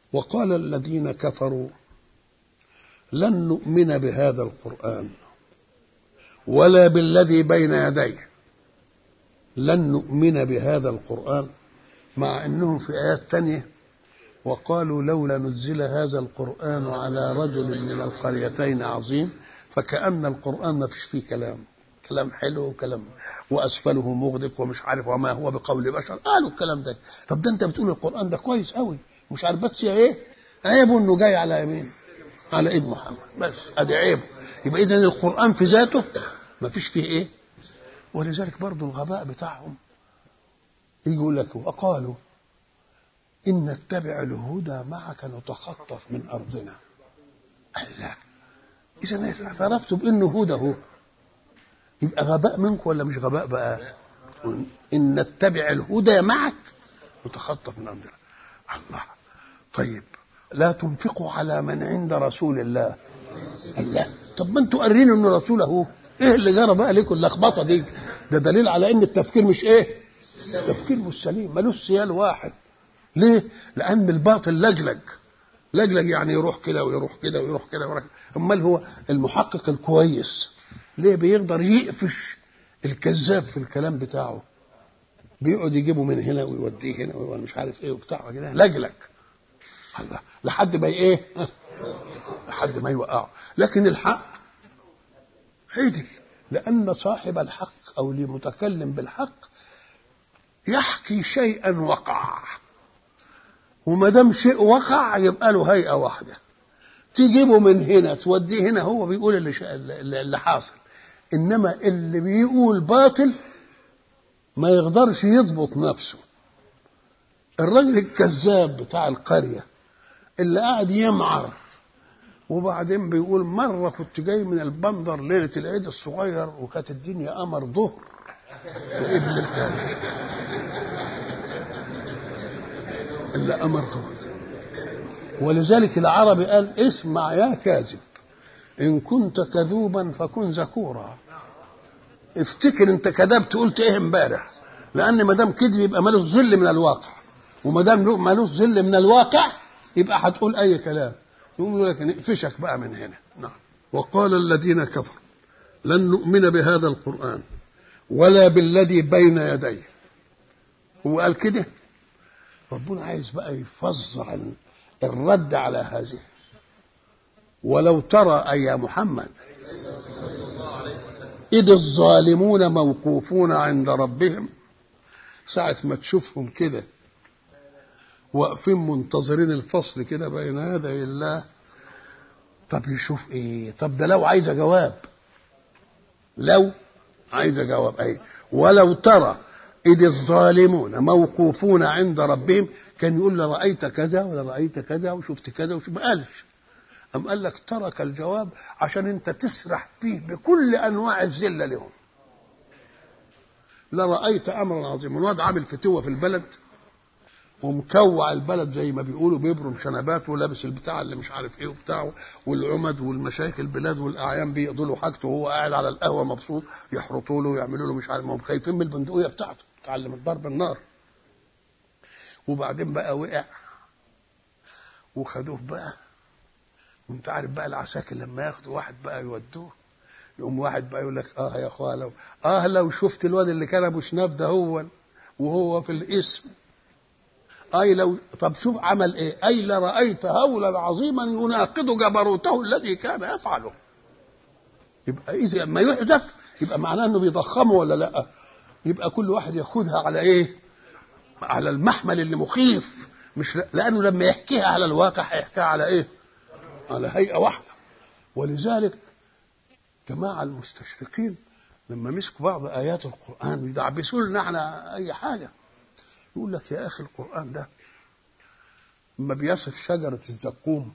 وقال الذين كفروا لن نؤمن بهذا القرآن ولا بالذي بين يديه لن نؤمن بهذا القرآن مع أنهم في آيات تانية وقالوا لولا نزل هذا القرآن على رجل من القريتين عظيم فكأن القرآن ما فيش فيه كلام كلام حلو وكلام وأسفله مغدق ومش عارف وما هو بقول بشر قالوا الكلام ده طب ده أنت بتقول القرآن ده كويس قوي مش عارف بس إيه عيبه إنه جاي على يمين على إيد محمد بس أدي عيبه يبقى إذا القرآن في ذاته ما فيش فيه إيه ولذلك برضو الغباء بتاعهم يقول لك وقالوا إن نتبع الهدى معك نتخطف من أرضنا لا إذا اعترفتوا بأنه هدى هو يبقى غباء منك ولا مش غباء بقى إن نتبع الهدى معك نتخطف من أرضنا الله طيب لا تنفقوا على من عند رسول الله الله طب ما انتوا قارين انه رسوله ايه اللي جرى بقى لكم اللخبطه دي ده دليل على ان التفكير مش ايه التفكير مش سليم ملوش سيال واحد ليه لان الباطل لجلج لجلج يعني يروح كده ويروح كده ويروح كده ويروح امال هو المحقق الكويس ليه بيقدر يقفش الكذاب في الكلام بتاعه بيقعد يجيبه من هنا ويوديه هنا ومش عارف ايه وبتاع كده لجلج الله لحد ما ايه لحد ما يوقعه لكن الحق عدل لأن صاحب الحق أو المتكلم بالحق يحكي شيئا وقع وما دام شيء وقع يبقى له هيئة واحدة تجيبه من هنا توديه هنا هو بيقول اللي, شا... اللي حاصل إنما اللي بيقول باطل ما يقدرش يضبط نفسه الراجل الكذاب بتاع القرية اللي قاعد يمعر وبعدين بيقول مرة كنت جاي من البندر ليلة العيد الصغير وكانت الدنيا قمر ظهر وابن الكلب اللي قمر ظهر ولذلك العربي قال اسمع يا كاذب إن كنت كذوبا فكن ذكورا افتكر انت كذبت قلت ايه امبارح لان ما دام كذب يبقى ملوش ظل من الواقع وما دام ملوش ظل من الواقع يبقى هتقول اي كلام يقول لك نقفشك بقى من هنا نعم وقال الذين كفروا لن نؤمن بهذا القرآن ولا بالذي بين يديه هو قال كده ربنا عايز بقى يفظع الرد على هذه ولو ترى أي يا محمد إذ الظالمون موقوفون عند ربهم ساعة ما تشوفهم كده واقفين منتظرين الفصل كده بين يدي الله طب يشوف ايه طب ده لو عايزه جواب لو عايزه جواب ايه ولو ترى اذ الظالمون موقوفون عند ربهم كان يقول له رايت كذا ولا رايت كذا وشفت كذا وشفت ما قالش أم قال لك ترك الجواب عشان انت تسرح فيه بكل انواع الذله لهم لرأيت امرا عظيما الواد عامل فتوه في البلد ومكوع البلد زي ما بيقولوا بيبرم شنبات ولابس البتاع اللي مش عارف ايه وبتاعه والعمد والمشايخ البلاد والاعيان بيقضوا له حاجته وهو قاعد على القهوه مبسوط يحرطوا له ويعملوا له مش عارف ما هم خايفين من البندقيه بتاعته اتعلم ضرب النار وبعدين بقى وقع وخدوه بقى وانت عارف بقى العساكر لما ياخدوا واحد بقى يودوه يقوم واحد بقى يقول لك اه يا اخويا لو اه لو شفت الواد اللي كان ابو شناب ده هو وهو في الاسم أي لو طب شوف عمل إيه أي لرأيت هولا عظيما يناقض جبروته الذي كان يفعله يبقى إذا ما يحدث يبقى معناه إنه بيضخمه ولا لا يبقى كل واحد ياخدها على إيه على المحمل اللي مخيف مش لأنه لما يحكيها على الواقع هيحكيها على إيه على هيئة واحدة ولذلك جماعة المستشرقين لما مسكوا بعض آيات القرآن يدعبسوا لنا على أي حاجة يقول لك يا اخي القران ده لما بيصف شجره الزقوم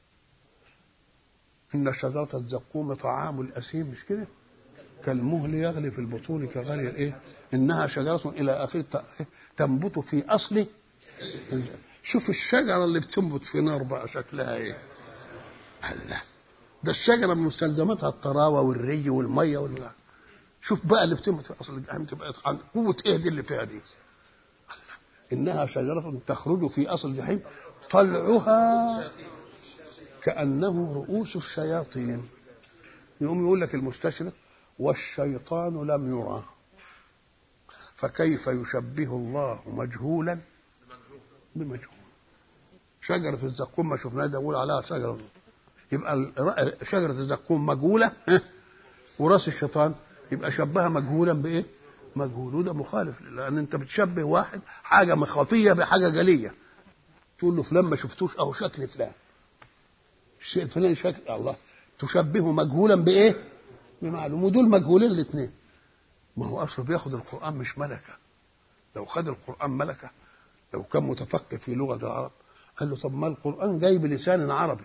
ان شجره الزقوم طعام الاثيم مش كده كالمهل يغلي في البطون كغلي الايه انها شجره الى اخره تنبت في اصل شوف الشجره اللي بتنبت في نار بقى شكلها ايه الله ده الشجره من مستلزماتها الطراوه والري والميه وال شوف بقى اللي بتنبت في اصل الجحيم تبقى قوه ايه دي اللي فيها دي انها شجره تخرج في اصل الجحيم طلعها كأنه رؤوس الشياطين يقوم يقول لك المستشرق والشيطان لم يرى فكيف يشبه الله مجهولا بمجهول شجرة الزقوم ما شفناها ده يقول عليها شجرة يبقى شجرة الزقوم مجهولة وراس الشيطان يبقى شبهها مجهولا بإيه؟ مجهول وده مخالف لأن أنت بتشبه واحد حاجة خفية بحاجة جلية تقول له فلان ما شفتوش أهو شكل فلان الشيء الفلاني شكل الله تشبهه مجهولا بإيه؟ بمعلوم ودول مجهولين الاثنين ما هو أصله بياخد القرآن مش ملكة لو خد القرآن ملكة لو كان متفقه في لغة العرب قال له طب ما القرآن جاي بلسان عربي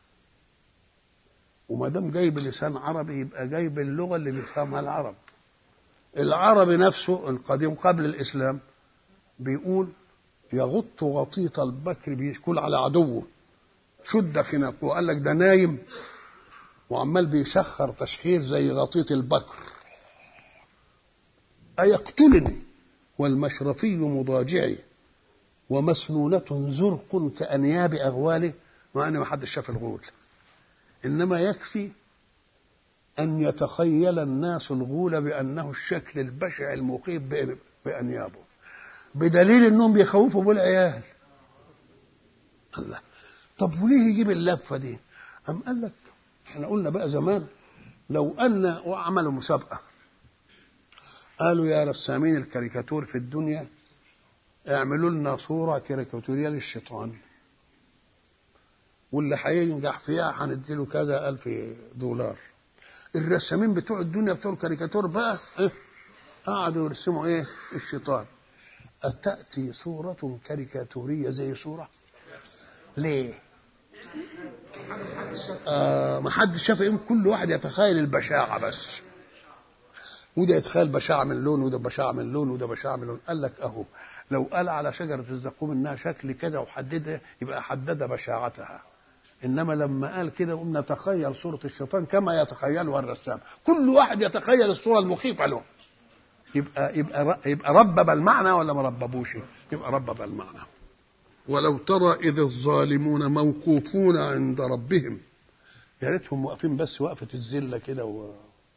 وما دام جاي بلسان عربي يبقى جاي باللغة اللي بيفهمها العرب العربي نفسه القديم قبل الإسلام بيقول يغط غطيط البكر بيشكل على عدوه شد خناقه وقال لك ده نايم وعمال بيسخر تسخير زي غطيط البكر أيقتلني والمشرفي مضاجعي ومسنونة زرق كأنياب أغواله مع أن ما حدش شاف الغول إنما يكفي أن يتخيل الناس الغول بأنه الشكل البشع المخيف بأنيابه بدليل أنهم بيخوفوا بالعيال الله طب وليه يجيب اللفة دي أم قال لك احنا قلنا بقى زمان لو أن وعملوا مسابقة قالوا يا رسامين الكاريكاتور في الدنيا اعملوا لنا صورة كاريكاتورية للشيطان واللي هينجح فيها هنديله كذا ألف دولار الرسامين بتوع الدنيا بتوع الكاريكاتور بقى إيه؟ قعدوا يرسموا ايه الشيطان أتأتي صورة كاريكاتورية زي صورة ليه آه ما حد شاف ايه كل واحد يتخيل البشاعة بس وده يتخيل بشاعة من لون وده بشاعة من لون وده بشاعة من لون قال لك اهو لو قال على شجرة الزقوم انها شكل كده وحددها يبقى حدد بشاعتها انما لما قال كده قلنا نتخيل صورة الشيطان كما يتخيلها الرسام كل واحد يتخيل الصورة المخيفة له يبقى يبقى يبقى ربب المعنى ولا ما رببوش يبقى ربب المعنى ولو ترى إذ الظالمون موقوفون عند ربهم يا ريتهم واقفين بس وقفة الذلة كده و...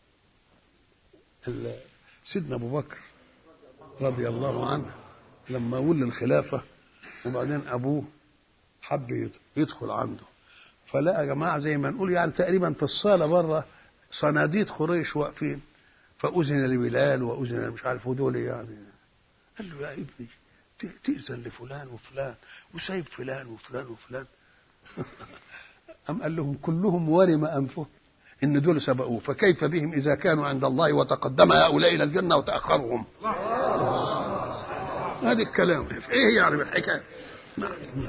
سيدنا أبو بكر رضي الله عنه لما ولي الخلافة وبعدين أبوه حب يدخل عنده فلقى جماعة زي ما نقول يعني تقريبا في الصالة بره صناديد قريش واقفين فأذن لبلال وأذن مش عارف ودول يعني قال له يا ابني تأذن لفلان وفلان وسايب فلان وفلان وفلان أم قال لهم كلهم ورم أنفه إن دول سبقوه فكيف بهم إذا كانوا عند الله وتقدم هؤلاء إلى الجنة وتأخرهم هذا الكلام إيه يعني الحكاية نعم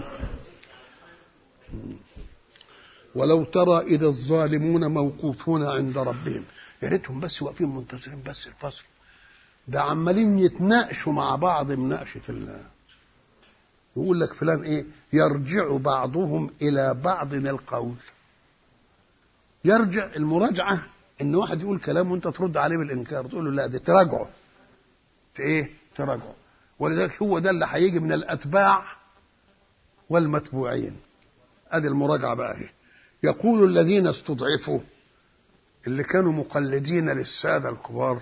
ولو ترى إذا الظالمون موقوفون عند ربهم يا ريتهم بس واقفين منتظرين بس الفصل ده عمالين يتناقشوا مع بعض مناقشة الله يقول لك فلان ايه يرجع بعضهم الى بعض القول يرجع المراجعه ان واحد يقول كلام وانت ترد عليه بالانكار تقول له لا ده تراجعه ايه تراجعه ولذلك هو ده اللي هيجي من الاتباع والمتبوعين ادي المراجعه بقى اهي يقول الذين استضعفوا اللي كانوا مقلدين للساده الكبار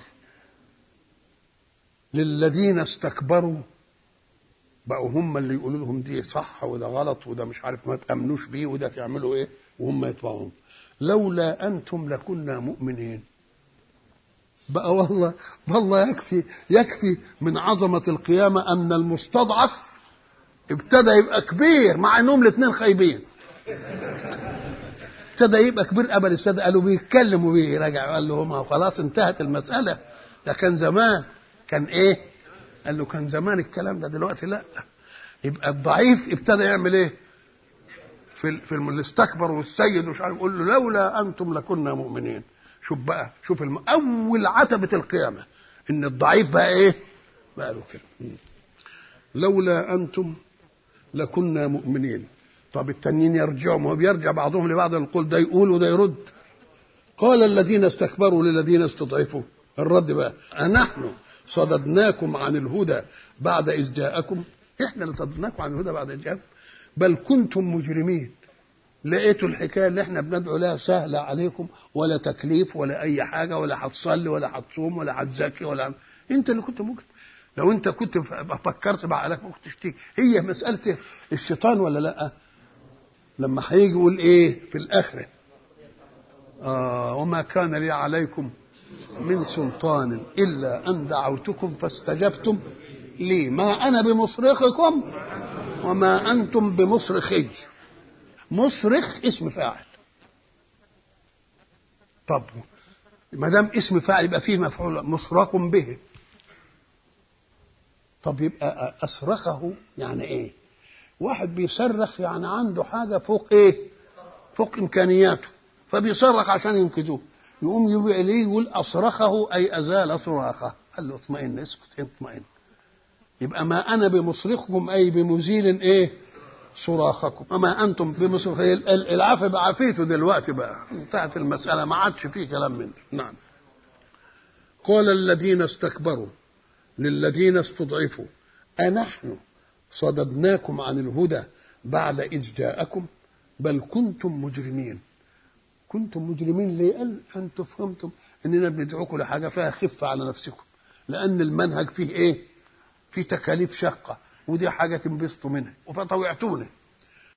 للذين استكبروا بقوا هم اللي يقولوا لهم دي صح وده غلط وده مش عارف ما تأمنوش بيه وده تعملوا ايه وهم يتبعون لولا أنتم لكنا مؤمنين بقى والله والله يكفي يكفي من عظمة القيامة أن المستضعف ابتدى يبقى كبير مع انهم الاثنين خايبين ابتدى يبقى كبير قبل السادة قالوا بيتكلموا بيه رجع قال له ما خلاص انتهت المسألة ده كان زمان كان ايه قال له كان زمان الكلام ده دلوقتي لا يبقى الضعيف ابتدى يعمل ايه في في اللي استكبر والسيد ومش عارف يقول له لولا انتم لكنا مؤمنين شوف بقى شوف الم... اول عتبه القيامه ان الضعيف بقى ايه بقى له كده لولا انتم لكنا مؤمنين طب التانيين يرجعوا ما هو بيرجع بعضهم لبعض يقول ده يقول وده يرد قال الذين استكبروا للذين استضعفوا الرد بقى أنحن صددناكم عن الهدى بعد إذ جاءكم إحنا اللي صددناكم عن الهدى بعد إذ جاءكم بل كنتم مجرمين لقيتوا الحكايه اللي احنا بندعو لها سهله عليكم ولا تكليف ولا اي حاجه ولا هتصلي ولا هتصوم ولا هتزكي ولا انت اللي كنت مجرم لو انت كنت فكرت بعقلك ما كنتش تيجي هي مساله الشيطان ولا لا لما هيجي يقول ايه في الاخره آه وما كان لي عليكم من سلطان الا ان دعوتكم فاستجبتم لي ما انا بمصرخكم وما انتم بمصرخي مصرخ اسم فاعل طب ما دام اسم فاعل يبقى فيه مفعول مصرخ به طب يبقى اصرخه يعني ايه واحد بيصرخ يعني عنده حاجه فوق ايه فوق امكانياته فبيصرخ عشان ينقذوه يقوم يبقى اليه يقول اصرخه اي ازال صراخه قال له اطمئن اسكت اطمئن يبقى ما انا بمصرخكم اي بمزيل ايه صراخكم وما انتم بمصرخ العفو بعافيته دلوقتي بقى انتهت المساله ما عادش فيه كلام من ده نعم قال الذين استكبروا للذين استضعفوا أنحن صددناكم عن الهدى بعد إذ جاءكم بل كنتم مجرمين كنتم مجرمين ليه قال أنتم فهمتم أننا بندعوكم لحاجة فيها خفة على نفسكم لأن المنهج فيه إيه فيه تكاليف شاقة ودي حاجة تنبسطوا منها فطوعتونا